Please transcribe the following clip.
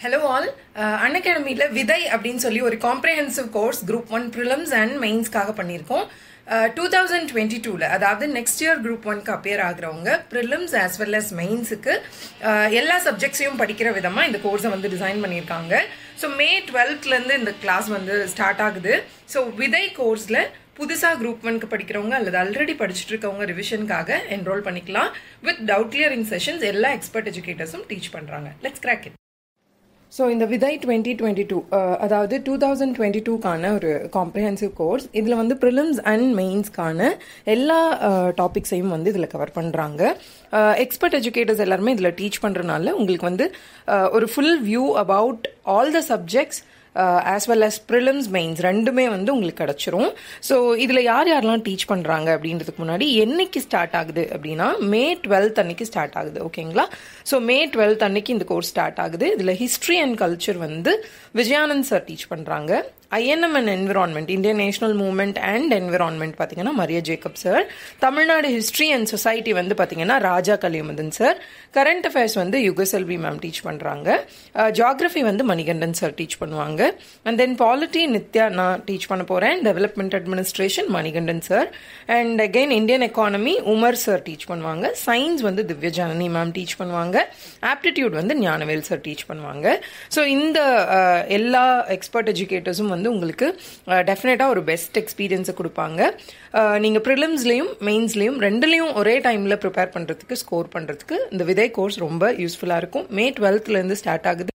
hello all an அகாடமியில் விதை அப்படின்னு சொல்லி ஒரு comprehensive course group one prelims and மெயின்ஸ்க்காக பண்ணியிருக்கோம் டூ தௌசண்ட் டுவெண்ட்டி டூவில் அதாவது நெக்ஸ்ட் இயர் குரூப் ஒன்க்கு அப்பியர் ஆகிறவங்க ப்ரிலிம்ஸ் ஆஸ் வெல் அஸ் மெயின்ஸுக்கு எல்லா சப்ஜெக்ட்ஸையும் படிக்கிற விதமாக இந்த கோர்ஸை வந்து டிசைன் பண்ணியிருக்காங்க ஸோ மே டுவெல்த்லேருந்து இந்த கிளாஸ் வந்து ஸ்டார்ட் ஆகுது ஸோ விதை கோர்ஸில் புதுசாக குரூப் ஒன்க்கு படிக்கிறவங்க அல்லது ஆல்ரெடி படிச்சுட்டு இருக்கவங்க ரிவிஷனுக்காக என்ரோல் பண்ணிக்கலாம் வித் டவுட் கிளியரிங் செஷன்ஸ் எல்லா எக்ஸ்பர்ட் எஜுகேட்டர்ஸும் டீச் பண்ணுறாங்க லெட்ஸ் கிராக் இட் ஸோ இந்த விதை டுவெண்ட்டி டுவெண்ட்டி டூ அதாவது டூ தௌசண்ட் டுவெண்ட்டி டூக்கான ஒரு காம்ப்ரிஹென்சிவ் கோர்ஸ் இதில் வந்து ப்ரிலிம்ஸ் அண்ட் மெயின்ஸ்க்கான எல்லா டாபிக்ஸையும் வந்து இதில் கவர் பண்ணுறாங்க எக்ஸ்பர்ட் எஜுகேட்டர்ஸ் எல்லாருமே இதில் டீச் பண்ணுறனால உங்களுக்கு வந்து ஒரு full view about all the subjects as well as prelims mains ரெண்டுமே வந்து உங்களுக்கு கிடச்சிரும் ஸோ இதில் யார் யாரெல்லாம் டீச் பண்ணுறாங்க அப்படின்றதுக்கு முன்னாடி என்னைக்கு ஸ்டார்ட் ஆகுது அப்படின்னா மே டுவெல்த் அன்னைக்கு ஸ்டார்ட் ஆகுது ஓகேங்களா ஸோ மே டுவெல்த் அன்னைக்கு இந்த கோர்ஸ் ஸ்டார்ட் ஆகுது இதில் ஹிஸ்ட்ரி அண்ட் கல்ச்சர் வந்து விஜயானந்த் சார் டீச் பண்ணுறாங்க INM and environment Indian national movement and environment பார்த்தீங்கன்னா Maria Jacob sir Tamil Nadu history and society வந்து பார்த்தீங்கன்னா Raja Kaliyamuthan sir current affairs வந்து யுகசெல்வி மேம் டீச் பண்ணுறாங்க ஜாகிரஃபி வந்து மணிகண்டன் சார் டீச் பண்ணுவாங்க அண்ட் தென் பாலிட்டி நித்யா நான் டீச் பண்ண போகிறேன் development administration Manikandan sir and again Indian economy Umar sir teach பண்ணுவாங்க சயின்ஸ் வந்து திவ்ய ஜனனி மேம் டீச் பண்ணுவாங்க ஆப்டிடியூட் வந்து ஞானவேல் சார் டீச் பண்ணுவாங்க ஸோ இந்த எல்லா எக்ஸ்பர்ட் எஜுகேட்டர்ஸும் வந்து உங்களுக்கு டெஃபினட்டாக ஒரு பெஸ்ட் எக்ஸ்பீரியன்ஸை கொடுப்பாங்க நீங்கள் ப்ரிலிம்ஸ்லேயும் மெயின்ஸ்லேயும் ரெண்டுலேயும் ஒரே டைமில் ப்ரிப்பேர் பண்ணுறதுக்கு ஸ்கோர் பண்ணுறதுக்கு இந்த விதை கோர்ஸ் ரொம்ப யூஸ்ஃபுல்லாக இருக்கும் மே டுவெல்த்லேருந்து ஸ்டார்ட் ஆகுது